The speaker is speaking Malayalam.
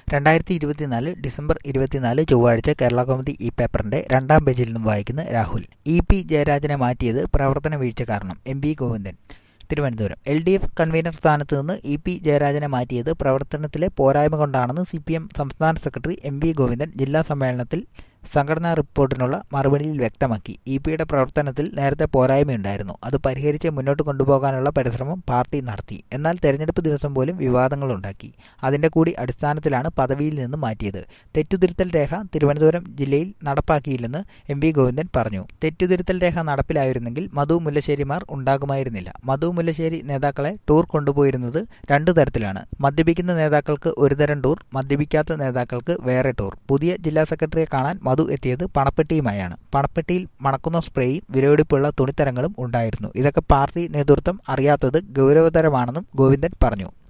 രണ്ടായിരത്തി ഇരുപത്തിനാല് ഡിസംബർ ഇരുപത്തിനാല് ചൊവ്വാഴ്ച കേരള കൗമുദി ഈ പേപ്പറിന്റെ രണ്ടാം പേജിൽ നിന്നും വായിക്കുന്ന രാഹുൽ ഇ പി ജയരാജനെ മാറ്റിയത് പ്രവർത്തന വീഴ്ച കാരണം M P Govindan Thiruvananthapuram L D F convener സ്ഥാനത്ത് നിന്ന് ഇ പി ജയരാജനെ മാറ്റിയത് പ്രവർത്തനത്തിലെ പോരായ്മ കൊണ്ടാണെന്ന് സി പി എം സംസ്ഥാന സെക്രട്ടറി എം വി ഗോവിന്ദൻ ജില്ലാ സമ്മേളനത്തിൽ സംഘടനാ റിപ്പോർട്ടിനുള്ള മറുപടിയിൽ വ്യക്തമാക്കി ഇ പിയുടെ പ്രവർത്തനത്തിൽ നേരത്തെ പോരായ്മയുണ്ടായിരുന്നു അത് പരിഹരിച്ച് മുന്നോട്ട് കൊണ്ടുപോകാനുള്ള പരിശ്രമം പാർട്ടി നടത്തി എന്നാൽ തെരഞ്ഞെടുപ്പ് ദിവസം പോലും വിവാദങ്ങളുണ്ടാക്കി അതിന്റെ കൂടി അടിസ്ഥാനത്തിലാണ് പദവിയിൽ നിന്ന് മാറ്റിയത് തെറ്റുതിരുത്തൽ രേഖ തിരുവനന്തപുരം ജില്ലയിൽ നടപ്പാക്കിയില്ലെന്ന് എം വി ഗോവിന്ദൻ പറഞ്ഞു തെറ്റുതിരുത്തൽ രേഖ നടപ്പിലായിരുന്നെങ്കിൽ മധു മുല്ലശ്ശേരിമാർ ഉണ്ടാകുമായിരുന്നില്ല മധു മുല്ലശ്ശേരി നേതാക്കളെ ടൂർ കൊണ്ടുപോയിരുന്നത് രണ്ടു തരത്തിലാണ് മദ്യപിക്കുന്ന നേതാക്കൾക്ക് ഒരുതരം ടൂർ മദ്യപിക്കാത്ത നേതാക്കൾക്ക് വേറെ ടൂർ പുതിയ ജില്ലാ സെക്രട്ടറിയെ കാണാൻ മധു എത്തിയത് പണപ്പെട്ടിയുമായാണ് പണപ്പെട്ടിയിൽ മണക്കുന്ന സ്പ്രേയും വിലപിടിപ്പുള്ള തുണിത്തരങ്ങളും ഉണ്ടായിരുന്നു ഇതൊക്കെ പാർട്ടി നേതൃത്വം അറിയാത്തത് ഗൗരവതരമാണെന്നും ഗോവിന്ദൻ പറഞ്ഞു